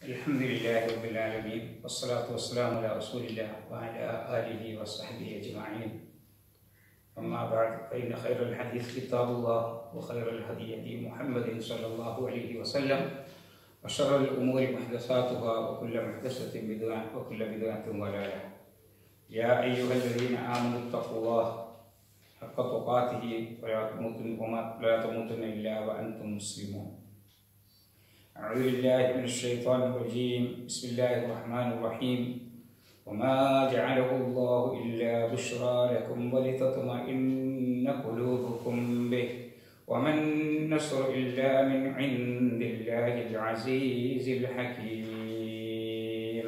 الحمد لله رب العالمين والصلاة والسلام على رسول الله وعلى آله وصحبه أجمعين أما بعد فإن خير الحديث كتاب الله وخير الهدي هدي محمد صلى الله عليه وسلم وشر الأمور محدثاتها وكل محدثة بدعة وكل بدعة ضلالة يا أيها الذين آمنوا اتقوا الله حق تقاته ولا تموتن وما- لا تموتن إلا وأنتم مسلمون أعوذ بالله من الشيطان الرجيم بسم الله الرحمن الرحيم وما جعله الله إلا بشرى لكم ولتطمئن قلوبكم به وما النصر إلا من عند الله العزيز الحكيم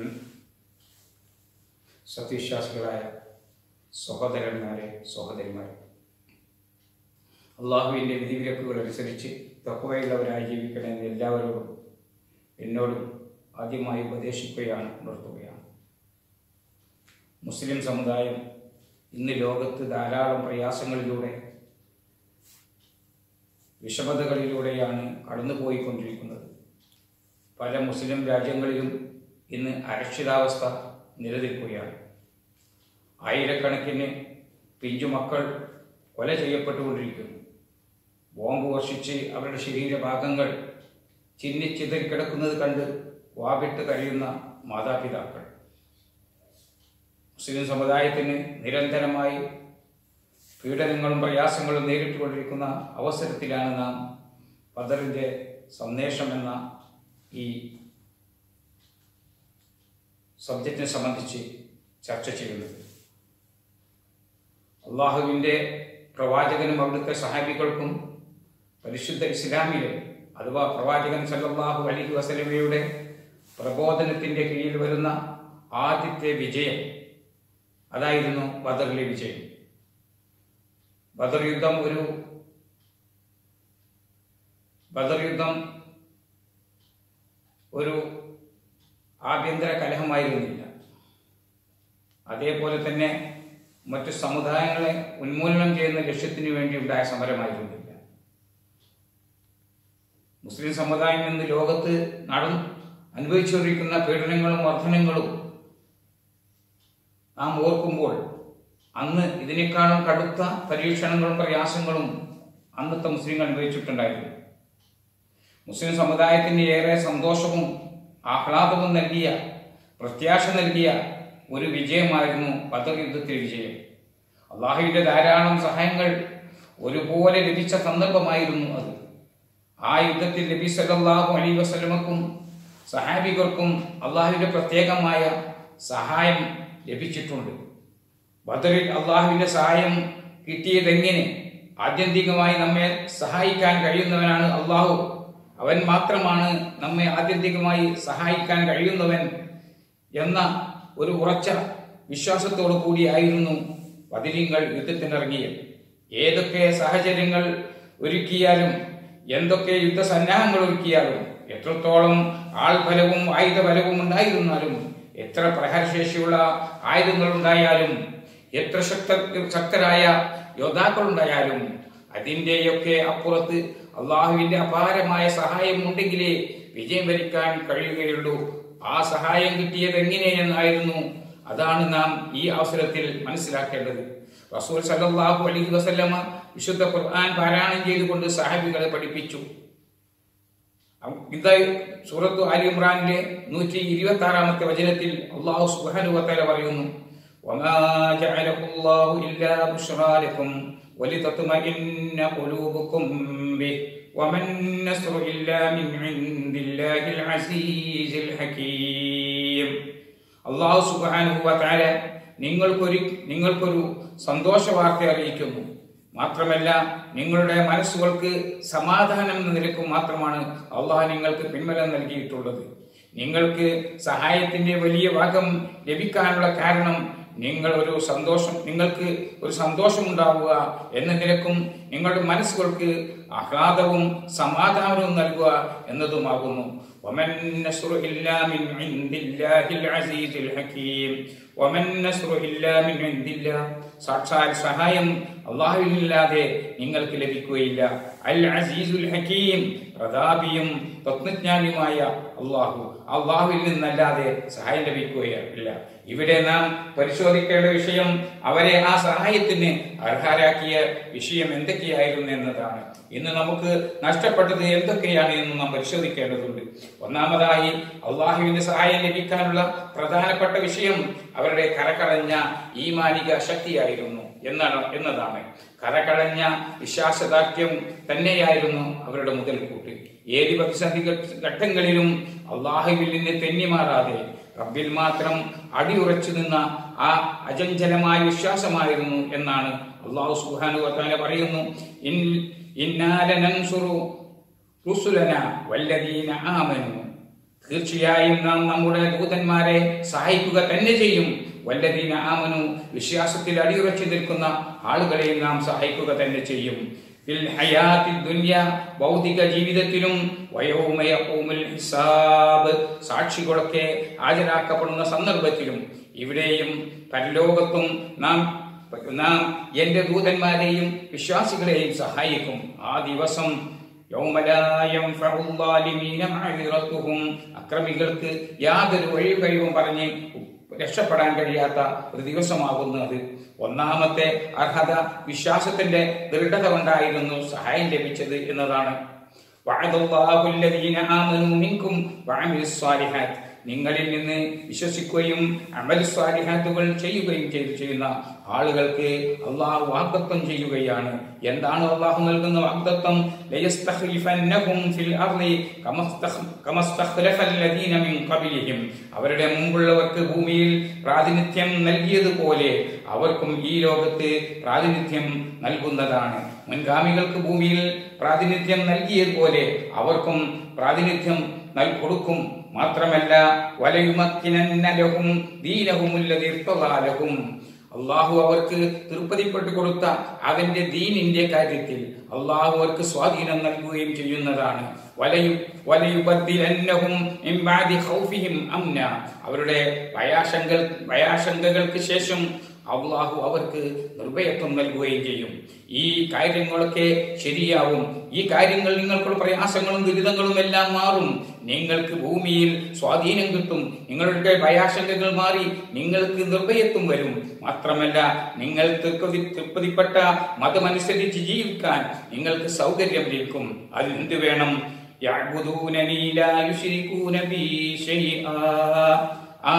സത്യവിശ്വാസികളായ സഹോദരന്മാരെ സഹോദരിമാരെ അള്ളാഹുവിൻ്റെ വിധിവിലക്കുകൾ അനുസരിച്ച് തക്കവയുള്ളവരായി ജീവിക്കണമെന്ന് എല്ലാവരോടും എന്നോടും ആദ്യമായി ഉപദേശിക്കുകയാണ് ഉണർത്തുകയാണ് മുസ്ലിം സമുദായം ഇന്ന് ലോകത്ത് ധാരാളം പ്രയാസങ്ങളിലൂടെ വിഷമതകളിലൂടെയാണ് കടന്നുപോയിക്കൊണ്ടിരിക്കുന്നത് പല മുസ്ലിം രാജ്യങ്ങളിലും ഇന്ന് അരക്ഷിതാവസ്ഥ നിലനിൽക്കുകയാണ് ആയിരക്കണക്കിന് പിഞ്ചുമക്കൾ കൊല ചെയ്യപ്പെട്ടുകൊണ്ടിരിക്കുന്നു ബോംബ് വർഷിച്ച് അവരുടെ ശരീരഭാഗങ്ങൾ ചിന്നിച്ചിതറി കിടക്കുന്നത് കണ്ട് വാവിട്ട് കഴിയുന്ന മാതാപിതാക്കൾ മുസ്ലിം സമുദായത്തിന് നിരന്തരമായി പീഡനങ്ങളും പ്രയാസങ്ങളും നേരിട്ടുകൊണ്ടിരിക്കുന്ന അവസരത്തിലാണ് നാം ബദറിൻ്റെ സന്ദേശം എന്ന ഈ സബ്ജക്റ്റിനെ സംബന്ധിച്ച് ചർച്ച ചെയ്യുന്നത് അള്ളാഹുവിൻ്റെ പ്രവാചകനും അവിടുത്തെ സഹാബികൾക്കും പരിശുദ്ധ ഇസ്ലാമിലെ അഥവാ പ്രവാചകൻ സല്ലല്ലാഹു അലൈഹി വസല്ലമയുടെ പ്രബോധനത്തിൻ്റെ കീഴിൽ വരുന്ന ആദ്യത്തെ വിജയം അതായിരുന്നു ബദറിലെ വിജയം ബദർ യുദ്ധം ഒരു ബദർ യുദ്ധം ഒരു ആഭ്യന്തര കലഹമായിരുന്നില്ല അതേപോലെ തന്നെ മറ്റു സമുദായങ്ങളെ ഉന്മൂലനം ചെയ്യുന്ന ലക്ഷ്യത്തിനു വേണ്ടി ഉണ്ടായ സമരമായിരുന്നില്ല മുസ്ലിം സമുദായം ഇന്ന് ലോകത്ത് നടന്നു അനുഭവിച്ചുകൊണ്ടിരിക്കുന്ന പീഡനങ്ങളും വർധനങ്ങളും നാം ഓർക്കുമ്പോൾ അന്ന് ഇതിനേക്കാളും കടുത്ത പരീക്ഷണങ്ങളും പ്രയാസങ്ങളും അന്നത്തെ മുസ്ലിങ്ങൾ അനുഭവിച്ചിട്ടുണ്ടായിരുന്നു മുസ്ലിം സമുദായത്തിന് ഏറെ സന്തോഷവും ആഹ്ലാദവും നൽകിയ പ്രത്യാശ നൽകിയ ഒരു വിജയമായിരുന്നു ബദർ യുദ്ധത്തിലെ വിജയം അള്ളാഹുവിന്റെ ധാരാളം സഹായങ്ങൾ ഒരുപോലെ ലഭിച്ച സന്ദർഭമായിരുന്നു അത് ആ യുദ്ധത്തിൽ നബി സല്ലല്ലാഹു അലൈഹി വസല്ലമക്കും സഹാബികൾക്കും അള്ളാഹുവിന്റെ പ്രത്യേകമായ സഹായം ലഭിച്ചിട്ടുണ്ട് ബദറിൽ അള്ളാഹുവിന്റെ സഹായം കിട്ടിയതെങ്ങനെ ആത്യന്തികമായി നമ്മെ സഹായിക്കാൻ കഴിയുന്നവനാണ് അള്ളാഹു അവൻ മാത്രമാണ് നമ്മെ ആത്യന്തികമായി സഹായിക്കാൻ കഴിയുന്നവൻ എന്ന ഒരു ഉറച്ച വിശ്വാസത്തോടു കൂടിയായിരുന്നു പതിരിങ്ങൾ യുദ്ധത്തിനിറങ്ങിയത് ഏതൊക്കെ സാഹചര്യങ്ങൾ ഒരുക്കിയാലും എന്തൊക്കെ യുദ്ധസന്നാഹങ്ങൾ ഒരുക്കിയാലും എത്രത്തോളം ആൾബലവും ആയുധബലവും ഉണ്ടായിരുന്നാലും എത്ര പ്രഹരശേഷിയുള്ള ആയുധങ്ങൾ ഉണ്ടായാലും എത്ര ശക്ത ശക്തരായ യോദ്ധാക്കളുണ്ടായാലും അതിൻ്റെയൊക്കെ അപ്പുറത്ത് അള്ളാഹുവിന്റെ അപാരമായ സഹായം ഉണ്ടെങ്കിലേ വിജയം വരിക്കാൻ കഴിയുകയുള്ളൂ ആ സഹായം കിട്ടിയത് എങ്ങനെയെന്നായിരുന്നു അതാണ് നാം ഈ അവസരത്തിൽ മനസ്സിലാക്കേണ്ടത് റസൂൽ സല്ലല്ലാഹു അലൈഹി വസല്ലമ വിശുദ്ധ ഖുർആൻ പാരായണം ചെയ്തുകൊണ്ട് സഹാബികളെ പഠിപ്പിച്ചു ഇത് സൂറത്തു ആലി ഇമ്രാനിലെ നൂറ്റി ഇരുപത്തി ആറാമത്തെ വചനത്തിൽ അള്ളാഹു സുബ്ഹാനഹു വതആല പറയുന്നു وما جعله الله إلا بشرى لكم ولتطمئن قلوبكم به وما النصر إلا من عند الله العزيز الحكيم അള്ളാഹു സുബ്ഹാനഹു വതആല നിങ്ങൾക്കൊരു നിങ്ങൾക്കൊരു സന്തോഷ വാർത്ത അറിയിക്കുന്നു മാത്രമല്ല നിങ്ങളുടെ മനസ്സുകൾക്ക് സമാധാനം എന്ന നിലക്കും മാത്രമാണ് അള്ളാഹ് നിങ്ങൾക്ക് പിൻബലം നൽകിയിട്ടുള്ളത് നിങ്ങൾക്ക് സഹായത്തിന്റെ വലിയ ഭാഗം ലഭിക്കാനുള്ള കാരണം നിങ്ങൾ ഒരു സന്തോഷം നിങ്ങൾക്ക് ഒരു സന്തോഷമുണ്ടാവുക എന്ന നിലക്കും നിങ്ങളുടെ മനസ്സുകൾക്ക് ആഹ്ലാദവും സമാധാനവും നൽകുക എന്നതുമാകുന്നു ومن النصر إلا من عند الله العزيز الحكيم ومن النصر إلا من عند الله സാക്ഷാൽ സഹായം അള്ളാഹുവിനില്ലാതെ നിങ്ങൾക്ക് ലഭിക്കുകയില്ല അൽ അസീസുൽ ഹക്കീം പ്രതാപിയും തത്വജ്ഞാനിയുമായ അള്ളാഹു അള്ളാഹുവിൽ നിന്നല്ലാതെ സഹായം ലഭിക്കുകയില്ല ഇവിടെ നാം പരിശോധിക്കേണ്ട വിഷയം അവരെ ആ സഹായത്തിന് അർഹരാക്കിയ വിഷയം എന്തൊക്കെയായിരുന്നു എന്നതാണ് ഇന്ന് നമുക്ക് നഷ്ടപ്പെട്ടത് എന്തൊക്കെയാണ് എന്ന് നാം പരിശോധിക്കേണ്ടതുണ്ട് ഒന്നാമതായി അള്ളാഹുവിന്റെ സഹായം ലഭിക്കാനുള്ള പ്രധാനപ്പെട്ട വിഷയം അവരുടെ കരകളഞ്ഞ ഈമാനിക ശക്തിയായിരുന്നു എന്നാണ് എന്നതാണ് കരകളഞ്ഞ വിശ്വാസദാർഢ്യം തന്നെയായിരുന്നു അവരുടെ മുതൽക്കൂട്ട് ഏത് പ്രതിസന്ധി ഘട്ടങ്ങളിലും അള്ളാഹുവിൽ നിന്ന് തെന്നിമാറാതെ റബ്ബിൽ മാത്രം അടിയുറച്ചു നിന്ന ആ അചഞ്ചലമായ വിശ്വാസമായിരുന്നു എന്നാണ് അള്ളാഹു സുഹാനു വത്താല പറയുന്നു ഇൻ ഇന്നാലനൻസുറു റുസുലന വല്ലദീന ആമനു തീർച്ചയായും നാം നമ്മുടെ ദൂതന്മാരെ സഹായിക്കുക തന്നെ ചെയ്യും വല്ലദീന ആമനു വിശ്വാസത്തിൽ അടിയുറച്ചു നിൽക്കുന്ന ആളുകളെയും നാം സഹായിക്കുക തന്നെ ചെയ്യും ഫിൽ ഹയാത്തി ദുനിയ ഭൗതിക ജീവിതത്തിലും വയൗമ യഖൂമുൽ ഹിസാബ് സാക്ഷികളൊക്കെ ഹാജരാക്കപ്പെടുന്ന സന്ദർഭത്തിലും ഇവിടെയും പരലോകത്തും നാം നാം എന്റെ ദൂതന്മാരെയും വിശ്വാസികളെയും സഹായിക്കും ആ ദിവസം യൗമലായം അക്രമികൾക്ക് യാതൊരു വഴി കഴിവും പറഞ്ഞ് രക്ഷപ്പെടാൻ കഴിയാത്ത ഒരു ദിവസമാകുന്നത് ഒന്നാമത്തെ അർഹത വിശ്വാസത്തിന്റെ ദൃഢത കൊണ്ടായിരുന്നു സഹായം ലഭിച്ചത് എന്നതാണ് നിങ്ങളിൽ നിന്ന് വിശ്വസിക്കുകയും അമൽ സ്വാലിഹാത്തുകൾ ചെയ്യുകയും ചെയ്തു ചെയ്യുന്ന ആളുകൾക്ക് അള്ളാഹു വാഗ്ദത്വം ചെയ്യുകയാണ് എന്താണ് അള്ളാഹു നൽകുന്ന വാഗ്ദത്വം അവരുടെ മുമ്പുള്ളവർക്ക് ഭൂമിയിൽ പ്രാതിനിധ്യം നൽകിയതുപോലെ അവർക്കും ഈ ലോകത്ത് പ്രാതിനിധ്യം നൽകുന്നതാണ് മുൻഗാമികൾക്ക് ഭൂമിയിൽ പ്രാതിനിധ്യം നൽകിയതുപോലെ അവർക്കും പ്രാതിനിധ്യം നൽ കൊടുക്കും മാത്രമല്ല വലയുമക്കിനന്നലഹും ദീനഹുമുല്ലതീർത്തലാലഹും അള്ളാഹു അവർക്ക് തൃപ്പതിപ്പെട്ടു കൊടുത്ത അവന്റെ ദീനിന്റെ കാര്യത്തിൽ അള്ളാഹു അവർക്ക് സ്വാധീനം നൽകുകയും ചെയ്യുന്നതാണ് വലയു വലയുബദ്ദിലന്നഹും മിൻ ബഅദി ഖൗഫിഹിം അംന അവരുടെ ഭയാശങ്ക ഭയാശങ്കകൾക്ക് ശേഷം അള്ളാഹു അവർക്ക് നിർഭയത്വം നൽകുകയും ചെയ്യും ഈ കാര്യങ്ങളൊക്കെ ശരിയാവും ഈ കാര്യങ്ങൾ നിങ്ങൾക്കുള്ള പ്രയാസങ്ങളും ദുരിതങ്ങളും എല്ലാം മാറും നിങ്ങൾക്ക് ഭൂമിയിൽ സ്വാധീനം കിട്ടും നിങ്ങളുടെ ഭയാശങ്കകൾ മാറി നിങ്ങൾക്ക് നിർഭയത്വം വരും മാത്രമല്ല നിങ്ങൾ തൃപ്തി തൃപ്തിപ്പെട്ട മതമനുസരിച്ച് ജീവിക്കാൻ നിങ്ങൾക്ക് സൗകര്യം ലഭിക്കും അതിനെന്ത് വേണം യഅ്ബുദൂനനി ലാ യുശ്രികൂന ബി ശൈആ ആ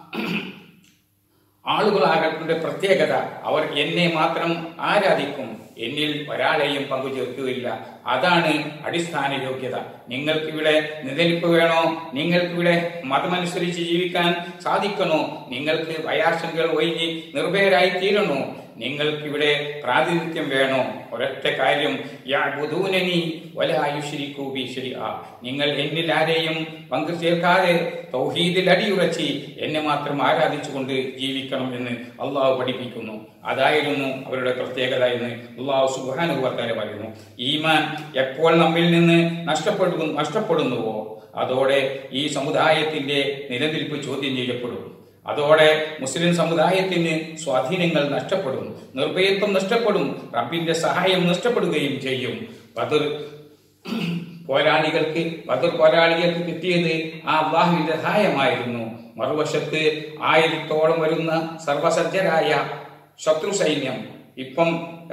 ആളുകളാകട്ടെ പ്രത്യേകത അവർ എന്നെ മാത്രം ആരാധിക്കും എന്നിൽ ഒരാളെയും പങ്കുചേർക്കുകയില്ല അതാണ് അടിസ്ഥാന യോഗ്യത നിങ്ങൾക്കിവിടെ നിലനിൽപ്പ് വേണോ നിങ്ങൾക്കിവിടെ മതമനുസരിച്ച് ജീവിക്കാൻ സാധിക്കണോ നിങ്ങൾക്ക് ഭയാശങ്കകൾ ഒഴിഞ്ഞ് നിർഭയരായി തീരണോ നിങ്ങൾക്കിവിടെ പ്രാതിനിധ്യം വേണോ ഒരൊറ്റ കാര്യം യഅ്ബുദൂനനി വലാ യുശ്രികൂ ബി ശൈആ നിങ്ങൾ എന്നിൽ ആരെയും പങ്കു ചേർക്കാതെ തൗഹീദിൽ അടിയുറച്ച് എന്നെ മാത്രം ആരാധിച്ചുകൊണ്ട് ജീവിക്കണം എന്ന് അള്ളാഹു പഠിപ്പിക്കുന്നു അതായിരുന്നു അവരുടെ പ്രത്യേകത എന്ന് അള്ളാഹു സുബ്ഹാനഹു വതആല പറയുന്നു ഈമാൻ എപ്പോൾ നമ്മിൽ നിന്ന് നഷ്ടപ്പെടുന്നു നഷ്ടപ്പെടുന്നുവോ അതോടെ ഈ സമുദായത്തിന്റെ നിലനിൽപ്പ് ചോദ്യം ചെയ്യപ്പെടും അതോടെ മുസ്ലിം സമുദായത്തിന് സ്വാധീനങ്ങൾ നഷ്ടപ്പെടും നിർഭയത്വം നഷ്ടപ്പെടും റബ്ബിന്റെ സഹായം നഷ്ടപ്പെടുകയും ചെയ്യും ബദർ പോരാളികൾക്ക് ബദർ പോരാളികൾക്ക് കിട്ടിയത് ആ അള്ളാഹുവിന്റെ സഹായമായിരുന്നു മറുവശത്ത് ആയിരത്തോളം വരുന്ന സർവസജ്ജരായ ശത്രു സൈന്യം ഇപ്പം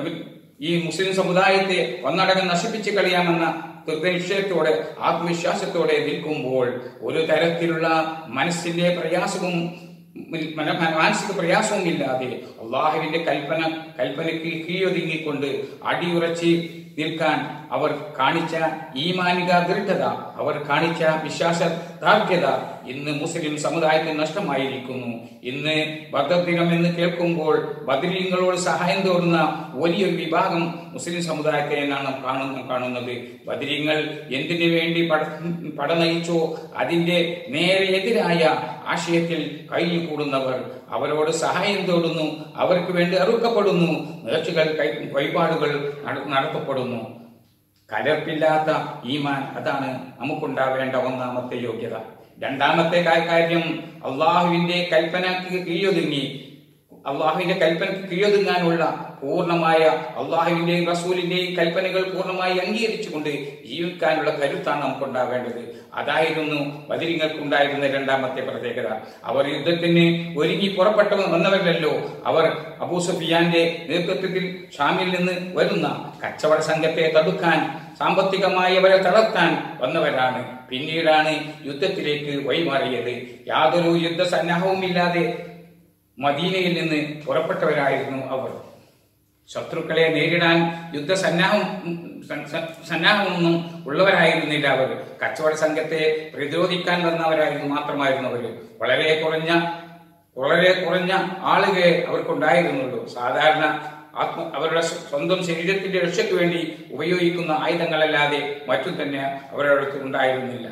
ഈ മുസ്ലിം സമുദായത്തെ ഒന്നടങ്കം നശിപ്പിച്ച് കളയാമെന്ന ദൃഢനിശ്ചയത്തോടെ ആത്മവിശ്വാസത്തോടെ നിൽക്കുമ്പോൾ ഒരു തരത്തിലുള്ള മനസ്സിന്റെ പ്രയാസവും മന- മാനസിക പ്രയാസവും ഇല്ലാതെ അള്ളാഹുവിന്റെ കൽപ്പന കൽപ്പനയ്ക്ക് കീഴൊതുങ്ങിക്കൊണ്ട് അടിയുറച്ച് നിൽക്കാൻ അവർ കാണിച്ച ഈമാനിക ദൃഢത അവർ കാണിച്ച വിശ്വാസ ദാർഢ്യത ഇന്ന് മുസ്ലിം സമുദായത്തിന് നഷ്ടമായിരിക്കുന്നു ഇന്ന് ബദർ ദിനം എന്ന് കേൾക്കുമ്പോൾ ബദരീങ്ങളോട് സഹായം തോന്നുന്ന വലിയൊരു വിഭാഗം മുസ്ലിം സമുദായത്തെ എന്നാണ് കാണുന്ന കാണുന്നത് ബദരീങ്ങൾ എന്തിനു വേണ്ടി പട പട നയിച്ചോ അതിന്റെ നേരെ എതിരായ ആശയത്തിൽ കയ്യിൽ കൂടുന്നവർ അവരോട് സഹായം തേടുന്നു അവർക്ക് വേണ്ടി അറുക്കപ്പെടുന്നു നേർച്ചകൾ കൈ വഴിപാടുകൾ നട- നടത്തപ്പെടുന്നു കലർപ്പില്ലാത്ത ഈമാൻ അതാണ് നമുക്കുണ്ടാവേണ്ട ഒന്നാമത്തെ യോഗ്യത രണ്ടാമത്തെ കാ- കാര്യം അള്ളാഹുവിന്റെ കൽപ്പനക്ക് കീഴൊതുങ്ങി അള്ളാഹുവിന്റെ കൽപ്പനക്ക് കീഴൊതുങ്ങാനുള്ള പൂർണ്ണമായ അള്ളാഹുവിന്റെയും റസൂലിന്റെയും കൽപ്പനകൾ പൂർണ്ണമായി അംഗീകരിച്ചുകൊണ്ട് ജീവിക്കാനുള്ള കരുത്താണ് നമുക്കുണ്ടാവേണ്ടത് അതായിരുന്നു ബദിരിങ്ങൾക്കുണ്ടായിരുന്ന രണ്ടാമത്തെ പ്രത്യേകത അവർ യുദ്ധത്തിന് ഒരുങ്ങി പുറപ്പെട്ടു വന്നവരല്ലോ അവർ അബൂ സുഫിയാന്റെ നേതൃത്വത്തിൽ ഷാമിൽ നിന്ന് വരുന്ന കച്ചവട സംഘത്തെ തടുക്കാൻ സാമ്പത്തികമായി അവരെ തളർത്താൻ വന്നവരാണ് പിന്നീടാണ് യുദ്ധത്തിലേക്ക് വഴിമാറിയത് യാതൊരു യുദ്ധസന്നാഹവുമില്ലാതെ മദീനയിൽ നിന്ന് പുറപ്പെട്ടവരായിരുന്നു അവർ ശത്രുക്കളെ നേരിടാൻ യുദ്ധസന്നാഹം സ- സ- സന്നാഹമൊന്നും ഉള്ളവരായിരുന്നില്ല അവർ കച്ചവട സംഘത്തെ പ്രതിരോധിക്കാൻ വന്നവരായിരുന്നു മാത്രമായിരുന്നു അവർ വളരെ കുറഞ്ഞ വളരെ കുറഞ്ഞ ആളുകളെ അവർക്കുണ്ടായിരുന്നുള്ളൂ സാധാരണ ആത്മ അവരുടെ സ്വ- സ്വന്തം ശരീരത്തിന്റെ രക്ഷയ്ക്ക് വേണ്ടി ഉപയോഗിക്കുന്ന ആയുധങ്ങളല്ലാതെ മറ്റും തന്നെ അവരുടെ അടുത്ത് ഉണ്ടായിരുന്നില്ല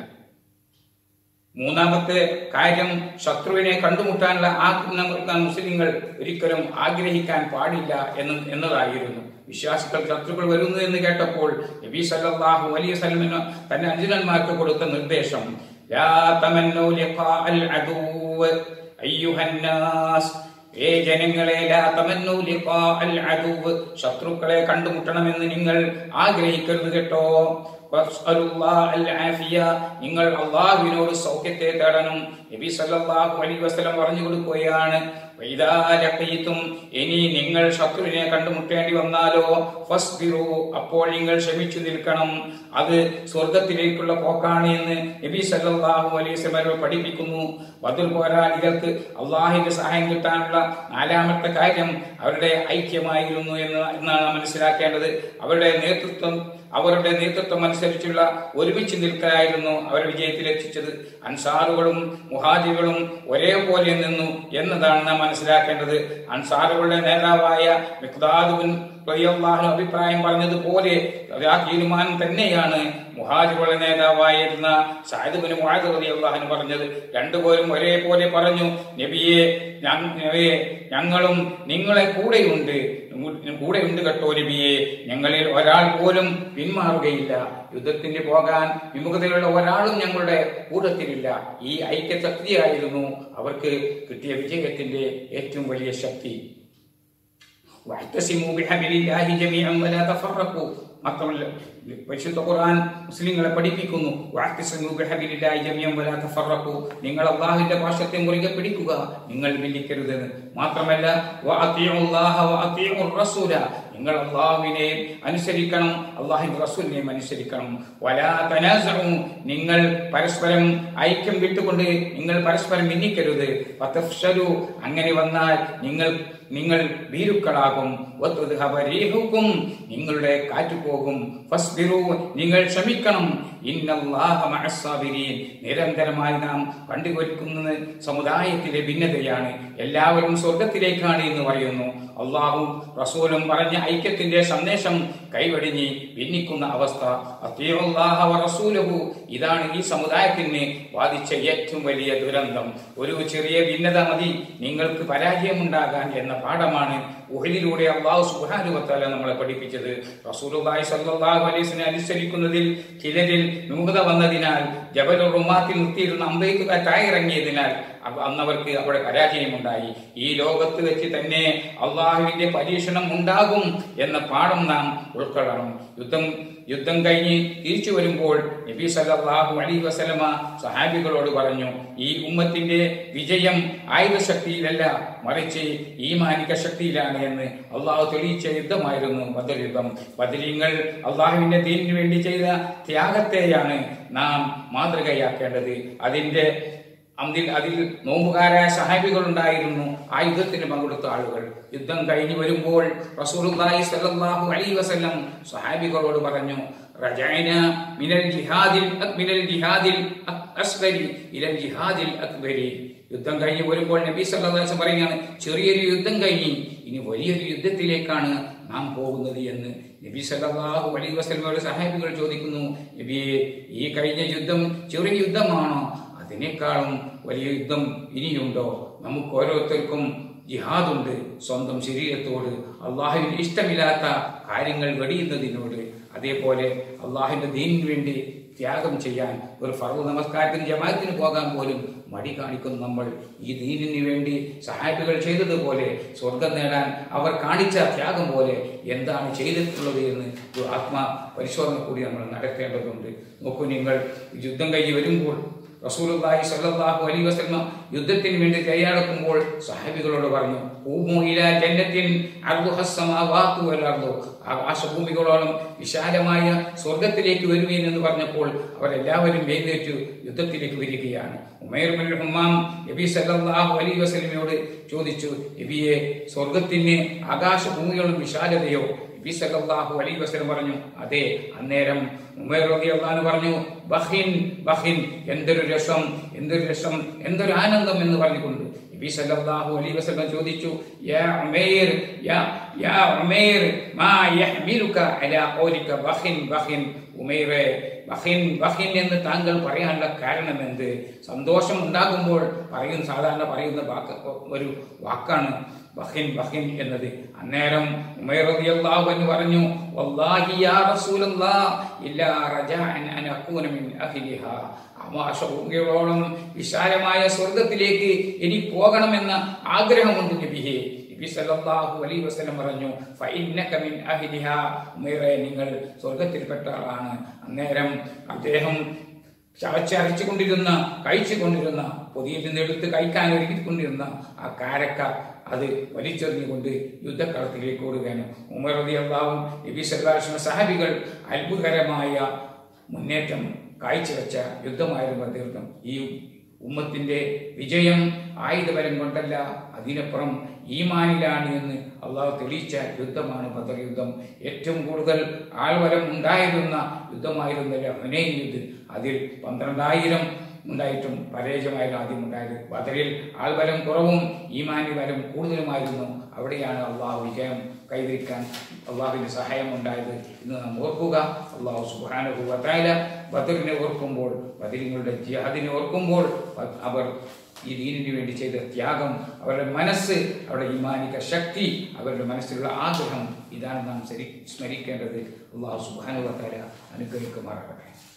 മൂന്നാമത്തെ കാര്യം ശത്രുവിനെ കണ്ടുമുട്ടാനുള്ള ആക്രമണം മുസ്ലിങ്ങൾ ഒരിക്കലും ആഗ്രഹിക്കാൻ പാടില്ല എന്ന് എന്നതായിരുന്നു വിശ്വാസികൾ ശത്രുക്കൾ വരുന്നു എന്ന് കേട്ടപ്പോൾ നബി സല്ലല്ലാഹു അലൈഹി വസല്ലം തന്റെ അനുജന്മാർക്ക് കൊടുത്ത നിർദ്ദേശം ലാ തമന്നൂ ലിഖാഅൽ അദൂവ് അയ്യുഹൻ നാസ് ഏ ജനങ്ങളെ ലാ തമന്നൂ ലിഖാഅൽ അദൂവ് ശത്രുക്കളെ കണ്ടുമുട്ടണമെന്ന് നിങ്ങൾ ആഗ്രഹിക്കരുത് കേട്ടോ വസ്അലുല്ലാഹൽ ആഫിയ നിങ്ങൾ അള്ളാഹുവിനോട് സൗഖ്യത്തെ തേടണം നബി സല്ലല്ലാഹു അലൈഹി വസല്ലം പറഞ്ഞു കൊടുക്കുകയാണ് വൈദാ ലഖീതും ഇനി നിങ്ങൾ ശത്രുവിനെ കണ്ടുമുട്ടേണ്ടി വന്നാലോ ഫസ്ബിറു അപ്പോൾ നിങ്ങൾ ക്ഷമിച്ചു നിൽക്കണം അത് സ്വർഗത്തിലേക്കുള്ള പോക്കാണ് എന്ന് നബി സല്ലല്ലാഹു അലൈഹി വസല്ലം പഠിപ്പിക്കുന്നു ബദർ പോരാളികൾക്ക് അള്ളാഹിന്റെ സഹായം കിട്ടാനുള്ള നാലാമത്തെ കാര്യം അവരുടെ ഐക്യമായിരുന്നു എന്ന് എന്നാണ് നാം മനസ്സിലാക്കേണ്ടത് അവരുടെ നേതൃത്വം അവരുടെ നേതൃത്വം അനുസരിച്ചുള്ള ഒരുമിച്ച് നിൽക്കലായിരുന്നു അവർ വിജയത്തിലെത്തിച്ചത് അൻസാറുകളും മുഹാജികളും ഒരേപോലെ നിന്നു എന്നതാണ് നാം മനസ്സിലാക്കേണ്ടത് അൻസാറുകളുടെ നേതാവായ മിഖ്താദുബിൻ റളിയല്ലാഹു അഭിപ്രായം പറഞ്ഞതുപോലെ അത് ആ തീരുമാനം തന്നെയാണ് മുഹാജിറുടെ നേതാവായിരുന്ന സാഹിബിന് മുഹാദ് റളിയല്ലാഹു പറഞ്ഞത് രണ്ടുപേരും ഒരേപോലെ പറഞ്ഞു നബിയെ ഞ- നബിയെ ഞങ്ങളും നിങ്ങളെ കൂടെയുണ്ട് കൂടെയുണ്ട് കേട്ടോ നബിയെ ഞങ്ങളിൽ ഒരാൾ പോലും പിന്മാറുകയില്ല യുദ്ധത്തിന് പോകാൻ വിമുഖതയുള്ള ഒരാളും ഞങ്ങളുടെ കൂട്ടത്തിലില്ല ഈ ഐക്യശക്തിയായിരുന്നു അവർക്ക് കിട്ടിയ വിജയത്തിന്റെ ഏറ്റവും വലിയ ശക്തി واعتصموا بحبل الله جميعا ولا تفرقوا മാത്രമല്ല പരിശുദ്ധ ഖുർആൻ മുസ്ലിങ്ങളെ പഠിപ്പിക്കുന്നു വാക്തിസ്മു ബിഹബിലില്ലാഹി ജമിയൻ വലാ തഫറഖു നിങ്ങൾ അല്ലാഹുവിന്റെ ഭാഷത്തെ മുറുകെ പിടിക്കുക നിങ്ങൾ ഭിന്നിക്കരുതെന്ന് മാത്രമല്ല വഅതിഉല്ലാഹ വഅതിഉർ റസൂല നിങ്ങൾ അള്ളാഹുവിനെ അനുസരിക്കണം അള്ളാഹുവിന്റെ റസൂലിനെയും അനുസരിക്കണം വലാ തനാസഉ നിങ്ങൾ പരസ്പരം ഐക്യം വിട്ടുകൊണ്ട് നിങ്ങൾ പരസ്പരം ഭിന്നിക്കരുത് ഫതഫ്ശലു അങ്ങനെ വന്നാൽ നിങ്ങൾ നിങ്ങൾ ഭീരുക്കളാകും വതുദ്ഹബ റീഹുക്കും നിങ്ങളുടെ കാറ്റ് പോകും ഫസ്ബിറു നിങ്ങൾ ക്ഷമിക്കണം ഇന്നല്ലാഹ മഅസ്സാബിരീൻ നിരന്തരമായി നാം കണ്ടുകൊടുക്കുന്നത് സമുദായത്തിലെ ഭിന്നതയാണ് എല്ലാവരും സ്വർഗത്തിലേക്കാണ് എന്ന് പറയുന്നു അള്ളാഹും റസൂലും പറഞ്ഞ ഐക്യത്തിന്റെ സന്ദേശം കൈവടിഞ്ഞ് ഭിന്നിക്കുന്ന അവസ്ഥ അത്തിയുല്ലാഹ വ റസൂലഹു ഇതാണ് ഈ സമുദായത്തിന് ബാധിച്ച ഏറ്റവും വലിയ ദുരന്തം ഒരു ചെറിയ ഭിന്നത മതി നിങ്ങൾക്ക് പരാജയമുണ്ടാകാൻ എന്ന പാഠമാണ് ഉഹലിലൂടെ അള്ളാഹു സുബ്ഹാനഹു വ തആല നമ്മളെ പഠിപ്പിച്ചത് റസൂലുള്ളാഹി സ്വല്ലല്ലാഹു അലൈഹി വസല്ലം അനുസരിക്കുന്നതിൽ ചിലരിൽ വിമുഖത വന്നതിനാൽ ജബൽ റുമാത്തിൽ നിർത്തിയിരുന്ന അമ്പെയ്ത്തുകാർ തായിറങ്ങിയതിനാൽ അവ- അന്നവർക്ക് അവിടെ പരാജയമുണ്ടായി ഈ ലോകത്ത് വെച്ച് തന്നെ അള്ളാഹുവിന്റെ പരീക്ഷണം ഉണ്ടാകും എന്ന പാഠം നാം ഉൾക്കൊള്ളണം യുദ്ധം യുദ്ധം കഴിഞ്ഞ് തിരിച്ചു വരുമ്പോൾ നബി സല്ലല്ലാഹു അലൈഹി വസല്ലമ സഹാബികളോട് പറഞ്ഞു ഈ ഉമ്മത്തിന്റെ വിജയം ആയുധശക്തിയിലല്ല മറിച്ച് ഈമാനിക ശക്തിയിലാണ് എന്ന് അള്ളാഹു തെളിയിച്ച യുദ്ധമായിരുന്നു ബദർ യുദ്ധം ബദരീങ്ങൾ അള്ളാഹുവിന്റെ ദീനിനു വേണ്ടി ചെയ്ത ത്യാഗത്തെയാണ് നാം മാതൃകയാക്കേണ്ടത് അതിന്റെ അതിൽ അതിൽ നോമ്പുകാരായ സഹാബികൾ ഉണ്ടായിരുന്നു ആ യുദ്ധത്തിന് പങ്കെടുത്ത ആളുകൾ യുദ്ധം കഴിഞ്ഞു വരുമ്പോൾ റസൂലുള്ളാഹി സ്വല്ലല്ലാഹു അലൈഹി വസല്ലം സഹാബികളോട് പറഞ്ഞു റജഅന മിനൽ ജിഹാദിൽ അക്- മിനൽ ജിഹാദിൽ അക്- അസ്ഗരി ഇലൽ ജിഹാദിൽ അക്ബരി യുദ്ധം കഴിഞ്ഞ് വരുമ്പോൾ നബി സല്ലല്ലാഹു അലൈഹി വസല്ലം പറയുകയാണ് ചെറിയൊരു യുദ്ധം കഴിഞ്ഞ് ഇനി വലിയൊരു യുദ്ധത്തിലേക്കാണ് നാം പോകുന്നത് എന്ന് നബി സല്ലല്ലാഹു അലൈഹി വസല്ലമയുടെ സഹാബികൾ ചോദിക്കുന്നു നബിയെ ഈ കഴിഞ്ഞ യുദ്ധം ചെറിയ യുദ്ധമാണോ അതിനേക്കാളും വലിയ യുദ്ധം ഇനിയുണ്ടോ നമുക്ക് ഓരോരുത്തർക്കും ജിഹാദുണ്ട് സ്വന്തം ശരീരത്തോട് അള്ളാഹുവിന് ഇഷ്ടമില്ലാത്ത കാര്യങ്ങൾ വെടിയുന്നതിനോട് അതേപോലെ അള്ളാഹുവിന്റെ ദീനിന് വേണ്ടി ത്യാഗം ചെയ്യാൻ ഒരു ഫർവ് നമസ്കാരത്തിന് ജമാഅത്തിന് പോകാൻ പോലും മടി കാണിക്കുന്നു നമ്മൾ ഈ ദീനിന് വേണ്ടി സഹായികൾ ചെയ്തതുപോലെ സ്വർഗം നേടാൻ അവർ കാണിച്ച ത്യാഗം പോലെ എന്താണ് ചെയ്തിട്ടുള്ളത് എന്ന് ഒരു ആത്മാ പരിശോധന കൂടി നമ്മൾ നടത്തേണ്ടതുണ്ട് നോക്കൂ നിങ്ങൾ യുദ്ധം കഴിഞ്ഞ് വരുമ്പോൾ റസൂലുള്ളാഹി സ്വല്ലല്ലാഹു അലൈഹി വസല്ലം യുദ്ധത്തിന് വേണ്ടി തയ്യാറെടുക്കുമ്പോൾ സഹാബികളോട് പറഞ്ഞു ഊമു ഇലാ ജന്നത്തിൻ അർദുഹസ് സമാവാതു വൽ അർദു ആകാശഭൂമികളോളം വിശാലമായ സ്വർഗത്തിലേക്ക് വരുവീൻ എന്ന് പറഞ്ഞപ്പോൾ അവരെല്ലാവരും എഴുന്നേറ്റ് യുദ്ധത്തിലേക്ക് വരികയാണ് ഉമൈർ ബിൻ ഹുമ്മാം നബി സല്ലല്ലാഹു അലൈഹി വസല്ലമയോട് ചോദിച്ചു നബിയെ സ്വർഗത്തിന് ആകാശഭൂമികളും വിശാലതയോ നബി സല്ലല്ലാഹു അലൈഹി വസല്ലം പറഞ്ഞു അതെ അന്നേരം ഉമൈർ റളിയല്ലാഹു അൻഹു പറഞ്ഞു ബഹിൻ ബഹിൻ എന്തൊരു രസം എന്തൊരു രസം എന്തൊരു ആനന്ദം എന്ന് പറഞ്ഞുകൊണ്ട് നബി സല്ലല്ലാഹു അലൈഹി വസല്ലം ചോദിച്ചു യാ ഉമൈർ യാ യാ ഉമൈർ മാ യഹ്മിലുക അലാ ഖൗലിക ബഹിൻ ബഹിൻ ഉമൈറെ ബഹിൻ ബഹിൻ എന്ന് താങ്കൾ പറയാനുള്ള കാരണം എന്ത് സന്തോഷം ഉണ്ടാകുമ്പോൾ പറയും സാധാരണ പറയുന്ന വാക്ക് ഒരു വാക്കാണ് ബഹിൻ ബഹിൻ എന്നത് അന്നേരം ഉമൈർ റളിയല്ലാഹു അൻഹു പറഞ്ഞു വല്ലാഹി യാ റസൂലല്ലാഹ് ഇല്ലാ റജാഅൻ അൻ അകൂന മിൻ അഹ്ലിഹാ ആമാശഭൂമികളോളം വിശാലമായ സ്വർഗത്തിലേക്ക് എനിക്ക് പോകണമെന്ന ആഗ്രഹമുണ്ട് നബിയെ നബി സല്ലല്ലാഹു അലൈഹി വസല്ലം പറഞ്ഞു ഫഇന്നക മിൻ അഹ്ലിഹാ ഉമൈറെ നിങ്ങൾ സ്വർഗത്തിൽപ്പെട്ട ആളാണ് അന്നേരം അദ്ദേഹം ചവച്ചരച്ചുകൊണ്ടിരുന്ന കഴിച്ചുകൊണ്ടിരുന്ന പൊതിയിൽ നിന്ന് എടുത്ത് കഴിക്കാൻ ഒരുക്കിക്കൊണ്ടിരുന്ന ആ കാരക്ക അത് വലിച്ചെറിഞ്ഞുകൊണ്ട് യുദ്ധക്കളത്തിലേക്ക് ഓടുകയാണ് ഉമർ റളിയല്ലാഹു നബി സല്ലല്ലാഹു അലൈഹി സഹാബികൾ അത്ഭുതകരമായ മുന്നേറ്റം കാഴ്ചവെച്ച യുദ്ധമായിരുന്നു തീർത്ഥം ഈ ഉമ്മത്തിന്റെ വിജയം ആയുധബലം കൊണ്ടല്ല അതിനപ്പുറം ഈമാനിലാണ് എന്ന് അള്ളാഹു തെളിയിച്ച യുദ്ധമാണ് ബദർ യുദ്ധം ഏറ്റവും കൂടുതൽ ആൾബലം ഉണ്ടായിരുന്ന യുദ്ധമായിരുന്നില്ല ഹുനൈൻ യുദ്ധം അതിൽ പന്ത്രണ്ടായിരം ഉണ്ടായിട്ടും പരാജയമായിരുന്നു ആദ്യം ഉണ്ടായത് ബദറിൽ ആൾബലം കുറവും ഈമാനി ബലം കൂടുതലുമായിരുന്നു അവിടെയാണ് അള്ളാഹു വിജയം കൈവരിക്കാൻ അള്ളാഹുവിന്റെ സഹായം ഉണ്ടായത് ഇന്ന് നാം ഓർക്കുക അള്ളാഹു സുബാനുഭവത്തായ ബദറിനെ ഓർക്കുമ്പോൾ ബദരിങ്ങളുടെ ജിഹാദിനെ ഓർക്കുമ്പോൾ അവർ ഈ ദീനിന് വേണ്ടി ചെയ്ത ത്യാഗം അവരുടെ മനസ്സ് അവരുടെ ഈമാനിക ശക്തി അവരുടെ മനസ്സിലുള്ള ആഗ്രഹം ഇതാണ് നാം ശരി സ്മരിക്കേണ്ടത് അള്ളാഹു സുബാനുഭവത്തായ അനുഗ്രഹിക്കുമാറാകട്ടെ